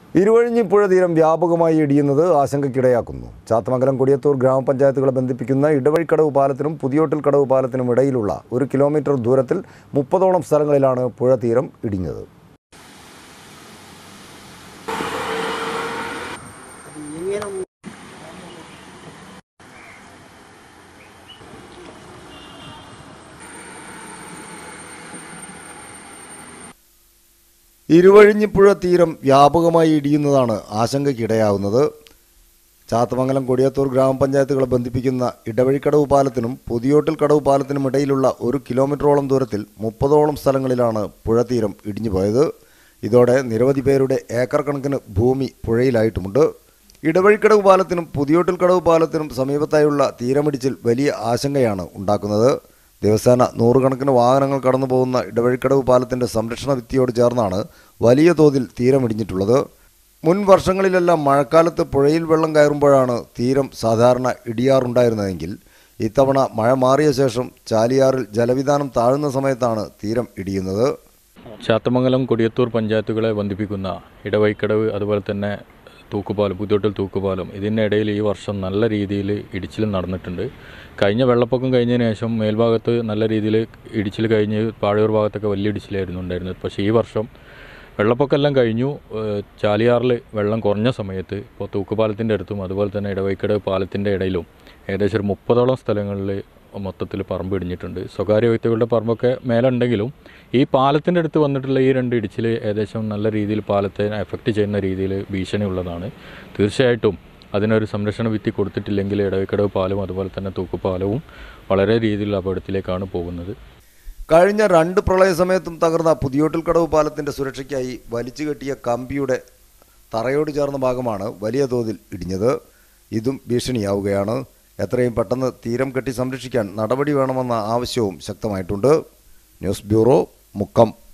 ഇരുവഴിഞ്ഞിപ്പുഴ തീരം വ്യാപകമായി ഇടിയുന്നത് ആശങ്കയ്ക്കിടയാക്കുന്നു ചാത്തമംഗലം കൊടിയത്തൂർ ഗ്രാമപഞ്ചായത്തുകളെ ബന്ധിപ്പിക്കുന്ന ഇടവഴിക്കടവ് പാലത്തിനും പുതിയോട്ടിൽ കടവ് പാലത്തിനും ഇടയിലുള്ള ഒരു കിലോമീറ്റർ ദൂരത്തിൽ മുപ്പതോളം സ്ഥലങ്ങളിലാണ് പുഴ തീരം ഇടിഞ്ഞത് ഇരുവഴിഞ്ഞിപ്പുഴ തീരം വ്യാപകമായി ഇടിയുന്നതാണ് ആശങ്കയ്ക്കിടയാവുന്നത് ചാത്തമംഗലം കൊടിയത്തൂർ ഗ്രാമപഞ്ചായത്തുകളെ ബന്ധിപ്പിക്കുന്ന ഇടവഴിക്കടവ് പാലത്തിനും പുതിയോട്ടിൽ കടവ് പാലത്തിനും ഇടയിലുള്ള ഒരു കിലോമീറ്ററോളം ദൂരത്തിൽ മുപ്പതോളം സ്ഥലങ്ങളിലാണ് പുഴതീരം ഇടിഞ്ഞുപോയത് ഇതോടെ നിരവധി പേരുടെ ഏക്കർ കണക്കിന് ഭൂമി പുഴയിലായിട്ടുമുണ്ട് ഇടവഴിക്കടവ് പാലത്തിനും പുതിയോട്ടിൽ കടവ് പാലത്തിനും സമീപത്തായുള്ള തീരമിടിച്ചിൽ വലിയ ആശങ്കയാണ് ഉണ്ടാക്കുന്നത് ദിവസേന നൂറുകണക്കിന് വാഹനങ്ങൾ കടന്നു പോകുന്ന ഇടവഴിക്കടവ് പാലത്തിന്റെ സംരക്ഷണ ഭിത്തിയോട് ചേർന്നാണ് വലിയ തോതിൽ തീരമിടിഞ്ഞിട്ടുള്ളത് മുൻ വർഷങ്ങളിലെല്ലാം മഴക്കാലത്ത് പുഴയിൽ വെള്ളം കയറുമ്പോഴാണ് തീരം സാധാരണ ഇടിയാറുണ്ടായിരുന്നതെങ്കിൽ ഇത്തവണ മഴ മാറിയ ശേഷം ചാലിയാറിൽ ജലവിധാനം താഴുന്ന സമയത്താണ് തീരം ഇടിയുന്നത് ചാത്തമംഗലം കൊടിയത്തൂർ പഞ്ചായത്തുകളെ ബന്ധിപ്പിക്കുന്ന ഇടവൈക്കടവ് അതുപോലെ തന്നെ തൂക്കുപാലം പുതിയോട്ടിൽ തൂക്കുപാലം ഇതിൻ്റെ ഇടയിൽ ഈ വർഷം നല്ല രീതിയിൽ ഇടിച്ചിൽ നടന്നിട്ടുണ്ട് കഴിഞ്ഞ വെള്ളപ്പൊക്കം കഴിഞ്ഞതിന് ശേഷം മേൽഭാഗത്ത് നല്ല രീതിയിൽ ഇടിച്ചിൽ കഴിഞ്ഞ് പാഴൂർ ഭാഗത്തൊക്കെ വലിയ ഇടിച്ചിലായിരുന്നു ഉണ്ടായിരുന്നത് പക്ഷേ ഈ വർഷം വെള്ളപ്പൊക്കമെല്ലാം കഴിഞ്ഞു ഏഹ് ചാലിയാറിൽ വെള്ളം കുറഞ്ഞ സമയത്ത് ഇപ്പോൾ തൂക്കുപാലത്തിൻ്റെ അടുത്തും അതുപോലെ തന്നെ ഇടവൈക്കടവ് പാലത്തിൻ്റെ ഇടയിലും ഏകദേശം ഒരു മുപ്പതോളം സ്ഥലങ്ങളിൽ മൊത്തത്തിൽ പറമ്പ് ഇടിഞ്ഞിട്ടുണ്ട് സ്വകാര്യ വ്യക്തികളുടെ പറമ്പൊക്കെ മേലുണ്ടെങ്കിലും ഈ പാലത്തിൻ്റെ അടുത്ത് വന്നിട്ടുള്ള ഈ രണ്ട് ഇടിച്ചിൽ ഏകദേശം നല്ല രീതിയിൽ പാലത്തെ എഫക്റ്റ് ചെയ്യുന്ന രീതിയിൽ ഭീഷണി ഉള്ളതാണ് തീർച്ചയായിട്ടും അതിനൊരു സംരക്ഷണ ഭിത്തി കൊടുത്തിട്ടില്ലെങ്കിൽ ഇടവക്കടവ് പാലവും അതുപോലെ തന്നെ തൂക്കുപാലവും വളരെ രീതിയിലുള്ള അപകടത്തിലേക്കാണ് പോകുന്നത് കഴിഞ്ഞ രണ്ട് പ്രളയ സമയത്തും തകർന്ന പുതിയോട്ടിൽ കടവ് പാലത്തിന്റെ സുരക്ഷയ്ക്കായി വലിച്ചു കെട്ടിയ കമ്പിയുടെ തറയോട് ചേർന്ന ഭാഗമാണ് വലിയ തോതിൽ ഇടിഞ്ഞത് ഇതും ഭീഷണിയാവുകയാണ് എത്രയും പെട്ടെന്ന് തീരം കെട്ടി സംരക്ഷിക്കാൻ നടപടി വേണമെന്ന ആവശ്യവും ശക്തമായിട്ടുണ്ട് ന്യൂസ് ബ്യൂറോ മുക്കം